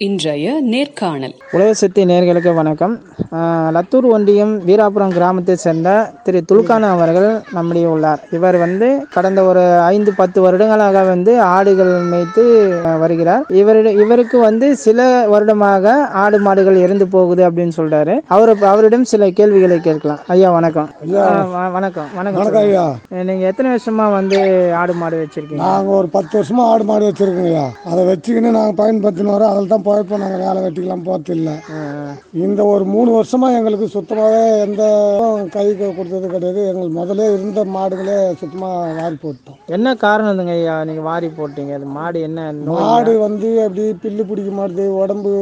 இன்றைய நேர்காணல் உலக சக்தி நேர்களுக்கு வணக்கம் ஆஹ் லத்தூர் ஒன்றியம் வீராபுரம் கிராமத்தை சேர்ந்த திரு துல்கானா அவர்கள் நம்முடைய உள்ளார் இவர் வந்து கடந்த ஒரு ஐந்து பத்து வருடங்களாக வந்து ஆடுகள் மேய்த்து ஆஹ் வருகிறார் இவரிட இவருக்கு வந்து சில வருடமாக ஆடு மாடுகள் இறந்து போகுது அப்படின்னு சொல்றாரு அவர் அவரிடம் சில கேள்விகளை கேட்கலாம் ஐயா வணக்கம் ஆஹ் வ- வணக்கம் வணக்கம் வணக்கம் ஐயா சொல்லுங்க. நீங்க எத்தனை வருஷமா வந்து ஆடு மாடு வச்சிருக்கீங்க நாங்கள் ஒரு பத்து வருஷமா ஆடு மாடு வச்சிருக்கோங்க ஐயா அதை வச்சுக்கின்னு நாங்கள் பயன்படுத்தினு வரோம் அதில் தான் போயப்போ நாங்கள் வேலை வெட்டிக்கலாம் போகிறது இல்லை ஆஹ் இந்த ஒரு மூணு வருஷமா எங்களுக்கு சுத்தமாகவே எந்த கைக்கு கொடுத்தது கிடையாது எங்களுக்கு முதல்ல இருந்த மாடுகளே சுத்தமாக வாரி போட்டோம் என்ன காரணம்ங்க ஐயா நீங்க வாரி போட்டீங்க அது மாடு என்ன நோய் மாடு வந்து அப்படி பில்லு பிடிக்க மாட்டுது உடம்பு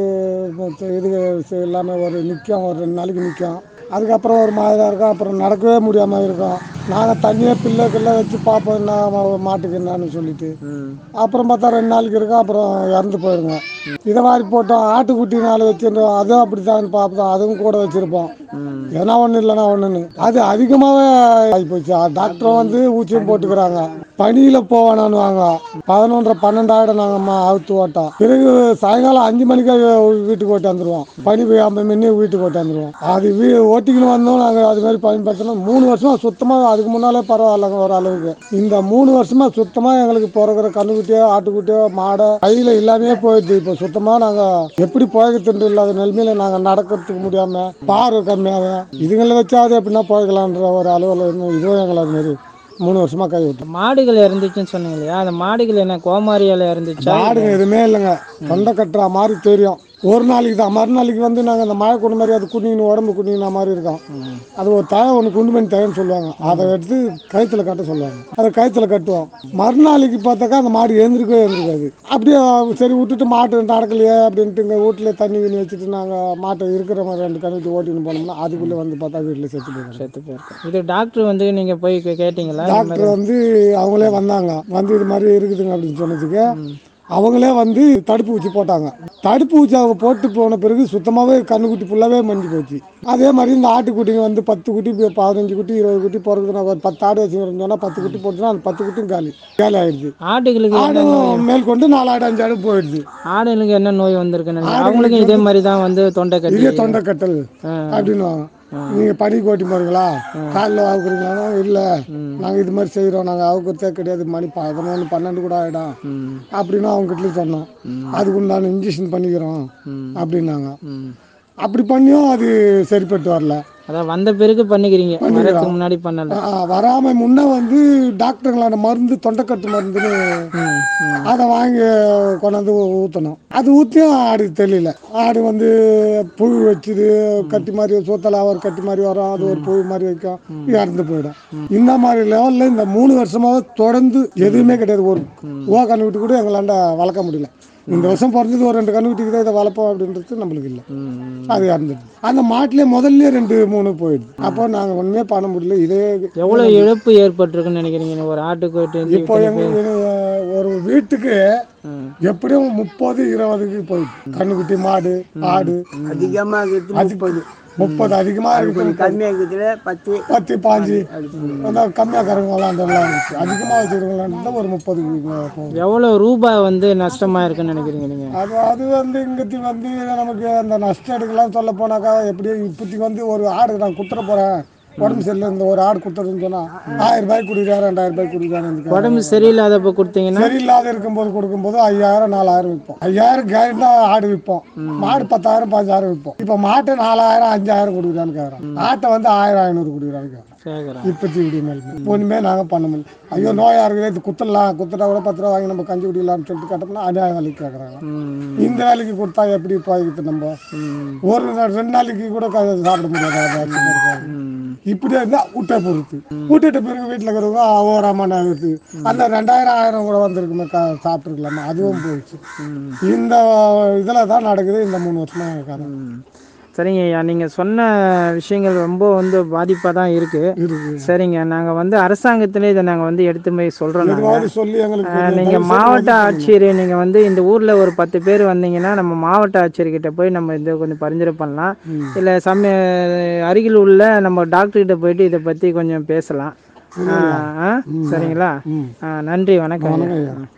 இது இல்லாமல் ஒரு நிற்கும் ஒரு ரெண்டு நாளைக்கு நிற்கும் அதுக்கப்புறம் ஒரு மாதிரி இருக்கும் அப்புறம் நடக்கவே முடியாமல் இருக்கும் நாங்கள் தனியாக பிள்ளை கில்ல வச்சு பார்ப்போம் என்ன மா- மாட்டுக்கு என்னன்னு சொல்லிட்டு ம் அப்புறம் பார்த்தா ரெண்டு நாளைக்கு இருக்கும் அப்புறம் இறந்து போயிடுங்க இதை மாதிரி போட்டோம் ஆட்டுக்குட்டி நாலு வச்சுருந்தோம் அதுவும் அப்படி தான் பார்ப்போம் அதுவும் கூட வச்சுருப்போம் ம் எதனா ஒன்று இல்லைனா ஒன்றுன்னு அது அதிகமாகவே ஆகிப்போச்சு டாக்டரும் வந்து ஊசியும் போட்டுக்கிறாங்க பனியில் போவானான்னு வாங்க பதினொன்றரை பன்னெண்டாயிரம் நாங்கள் அவுத்து ஓட்டோம் பிறகு சாயங்காலம் அஞ்சு மணிக்கு வீட்டுக்கு ஓட்டாந்துருவோம் பனி பெய்யாம மின்னி வீட்டுக்கு ஓட்டாந்துருவோம் அது வீ ஓட்டிக்கின்னு வந்தோம் நாங்கள் அது மாதிரி பயன்படுத்தணும் மூணு வருஷமா சுத்தமாக அதுக்கு முன்னாலே பரவாயில்லைங்க ஒரு அளவுக்கு இந்த மூணு வருஷமா சுத்தமாக எங்களுக்கு பிறகுற கண்ணுக்குட்டியோ ஆட்டுக்குட்டியோ மாடோ கையில் எல்லாமே போயிடுது இப்போ சுத்தமாக நாங்கள் எப்படி போய்க்கு இல்லாத நிலைமையில நாங்கள் நடக்கிறதுக்கு முடியாமல் பார்வை கம்மியாகும் இதுங்களை வச்சாவது எப்படின்னா போய்க்கலான்ற ஒரு அளவில் இன்னும் இதுவும் எங்களை அது மாதிரி மூணு வருஷமா கை விட்டு மாடுகள் இறந்துச்சுன்னு சொன்னீங்க இல்லையா அந்த மாடுகள் என்ன கோமாரியால இறந்துச்சா மாடுங்க எதுவுமே இல்லைங்க தொண்டை கட்டுற மாதிரி தெரியும் ஒரு நாளைக்கு தான் மறுநாளைக்கு வந்து நாங்கள் அந்த மழை கொண்டு மாதிரி அது குனின்னு உடம்பு குனின மாதிரி இருக்கும் அது ஒரு தழை ஒன்று குண்டு பண்ணி தழைன்னு சொல்லுவாங்க அதை எடுத்து கழுத்தில் கட்ட சொல்லுவாங்க அதை கழுத்தில் கட்டுவோம் மறுநாளைக்கு பார்த்தாக்கா அந்த மாடு எழுந்திருக்கவே எழுந்திருக்காது அப்படியே சரி விட்டுட்டு மாட்டு நடக்கலையே அப்படின்ட்டு இங்கே வீட்டில் தண்ணி கிண்ணி வச்சுட்டு நாங்கள் மாட்டை இருக்கிற மாதிரி ரெண்டு கணக்கு ஓட்டின்னு போனோம்னா அதுக்குள்ளே வந்து பார்த்தா வீட்டில் செத்து போயிடும் செத்து போயிருக்கும் இது டாக்டர் வந்து நீங்க போய் கே- கேட்டீங்களா இந்த மாதிரி டாக்டர் வந்து அவங்களே வந்தாங்க வந்து இது மாதிரி இருக்குதுங்க அப்படின்னு சொன்னதுக்கு அவங்களே வந்து தடுப்பு ஊசி போட்டாங்க தடுப்பு ஊசி அவங்க போட்டு போன பிறகு சுத்தமாகவே கண்ணுக்குட்டி ஃபுல்லாகவே மஞ்சு போச்சு அதே மாதிரி இந்த ஆட்டுக்குட்டிங்க வந்து பத்து குட்டி இப்ப பதினஞ்சு குட்டி இருபது குட்டி பிறகுதுன்னா ஒரு பத்து ஆடு வச்சுருந்தோம்னா பத்து குட்டி போட்டுனா அந்த பத்து குட்டியும் காலி காலி ஆயிடுது ஆடுகளுக்கு என்ன ஆடும் மேற்கொண்டு நாலு ஆடு அஞ்சு ஆடு போயிடுது ஆடுகளுக்கு என்ன நோய் வந்திருக்குன்னு அவங்களுக்கும் இதே மாதிரி தான் வந்து தொண்டை கட்டி இதே தொண்டை கட்டல் அப்படின்னுவாங்க நீங்கள் பனிக்கு ஓட்டி போறீங்களா காலில் அவுக்குறீங்களா இல்லை நாங்கள் இது மாதிரி செய்கிறோம் நாங்கள் அவுக்கிறதே கிடையாது மணி பதினொன்று பன்னெண்டு கூட ஆகிடும் ம் அப்படின்னு அவங்க கிட்ட சொன்னோம் அதுக்கு உண்டான இன்ஜெக்ஷன் பண்ணிக்கிறோம் ம் அப்படின்னாங்க ம் அப்படி பண்ணியும் அது சரிப்பட்டு வரல அதான் வந்த பிறகு பண்ணிக்கிறீங்க வரதுக்கு முன்னாடி பண்ணல ஆ, வராம முன்ன வந்து டாக்டருங்களான மருந்து தொண்டைக்கட்டு மருந்துன்னு ம் ம் அதை வாங்கி கொண்டாந்து ஊற்றணும் அது ஊற்றியும் ஆடு தெரியல ஆடு வந்து புழு வச்சுது கட்டி மாதிரி சோத்தலா ஒரு கட்டி மாதிரி வரும் அது ஒரு புழு மாதிரி வைக்கும் இறந்து போயிடும் இந்த மாதிரி லெவலில் இந்த மூணு வருஷமாக தொடர்ந்து எதுவுமே கிடையாது ஒரு ஓ கண்ணுக்குட்டி கூட எங்களாண்ட வளர்க்க முடியல இந்த வருஷம் பிறந்தது ஒரு ரெண்டு கண்ணுக்குட்டிக்கு தான் இதை வளர்ப்போம் அப்படின்றது நம்மளுக்கு இல்லை ம் அது இறந்துடுது அந்த மாட்டிலே முதல்ல ரெண்டு மூணு போயிடுது அப்போ நாங்கள் ஒன்றுமே பண்ண முடியல இதே எவ்வளவு இழப்பு ஏற்பட்டிருக்குன்னு நினைக்கிறீங்க ஒரு ஆட்டுக்கு இப்போ எங்களுக்கு ஒரு வீட்டுக்கு ம். எப்படியும் முப்பது இருபதுக்கு போயிடுது கண்ணுக்குட்டி மாடு ஆடு அதிகமாக இருக்குது முப்பது முப்பது அதிகமாக இருக்கு கம்மியாக இருக்குதுல பத்து பத்து பாஞ்சு அந்த கம்மியாக கறங்கலாம் அதெல்லாம் இருந்துச்சு அதிகமாக வச்சுருக்கலாம் ஒரு முப்பது போகும் எவ்வளவு ரூபாய் வந்து நஷ்டமா இருக்குன்னு நினைக்கிறீங்க நீங்க அது அது வந்து இங்கத்தி வந்து நமக்கு அந்த நஷ்டம் எடுக்கலாம் சொல்ல போனாக்கா எப்படியும் இப்போதைக்கு வந்து ஒரு ஆடு நான் குத்துற போகிறேன் உடம்பு சரியில்லை இந்த ஒரு ஆடு குத்துறதுன்னு சொன்னால் ஆயிரம் ரூபாய்க்கு கொடுக்குறாரு ரெண்டாயிரம் ரூபாய்க்கு கொடுக்குறாரு உடம்பு சரியில்லாதப்ப கொடுத்தீங்கன்னா சரியில்லாத இருக்கும்போது கொடுக்கும்போது ஐயாயிரம் நாலாயிரம் விற்போம் ஐயாயிரம் கேரண்டா ஆடு விற்போம் மாடு பத்தாயிரம் பாஞ்சாயிரம் விற்போம் இப்போ மாட்டை நாலாயிரம் அஞ்சாயிரம் கொடுக்குறான்னு கேட்குறோம் ஆட்டை வந்து ஆயிரம் ஐநூறு கொடுக்குறான்னு கேட்குறோம் கேட்குறேன் இப்போத்தி இப்படி மேலே ஒன்றுமே நாங்கள் பண்ண முடியல ஐயோ நோயா இருக்குது இது குத்தலாம் குத்துட்டா கூட பத்து ரூபா வாங்கி நம்ம கஞ்சி குடிக்கலாம்னு சொல்லிட்டு கேட்டோம்னா அநியாய வேலைக்கு கேட்குறாங்க ம் இந்த வேலைக்கு கொடுத்தா எப்படி போய்கிட்டு நம்ம ம் ஒரு நாள் ரெண்டு நாளைக்கு கூட க- சாப்பிட முடியாது அது அரிசி பருப்பு. ம் இப்படியே இருந்தால் விட்டை பொறுத்து விட்டுட்ட பிறகு வீட்டில் இருக்கிறவங்க ஓராம ஆகுது அந்த ரெண்டாயிரம் ஆயிரம் கூட வந்திருக்குமே க சாப்பிட்ருக்கலாமா அதுவும் போயிடுச்சு இந்த இதில் தான் நடக்குது இந்த மூணு வருஷமா எனக்கு கதை ம். சரிங்க ஐயா நீங்கள் சொன்ன விஷயங்கள் ரொம்ப வந்து பாதிப்பாக தான் இருக்குது இருக்கு சரிங்க நாங்கள் வந்து அரசாங்கத்திலே இதை நாங்கள் வந்து எடுத்து போய் சொல்கிறோம் நாங்கள் எதுவாவது சொல்லி எங்களுக்கு கொஞ்சம் நீங்கள் தயவு செய்து மாவட்ட ஆட்சியர் நீங்கள் வந்து இந்த ஊரில் ஒரு பத்து பேர் வந்தீங்கன்னா நம்ம மாவட்ட ஆட்சியர்கிட்ட போய் நம்ம இதை கொஞ்சம் பரிந்துரை பண்ணலாம் இல்லை சம அருகில் உள்ள நம்ம டாக்டர்கிட்ட போயிட்டு இதை பற்றி கொஞ்சம் பேசலாம் ஆ, ஆ? சரிங்களா ம். ஆ, நன்றி வணக்கம் ஐயா. வணக்கம் ஐயா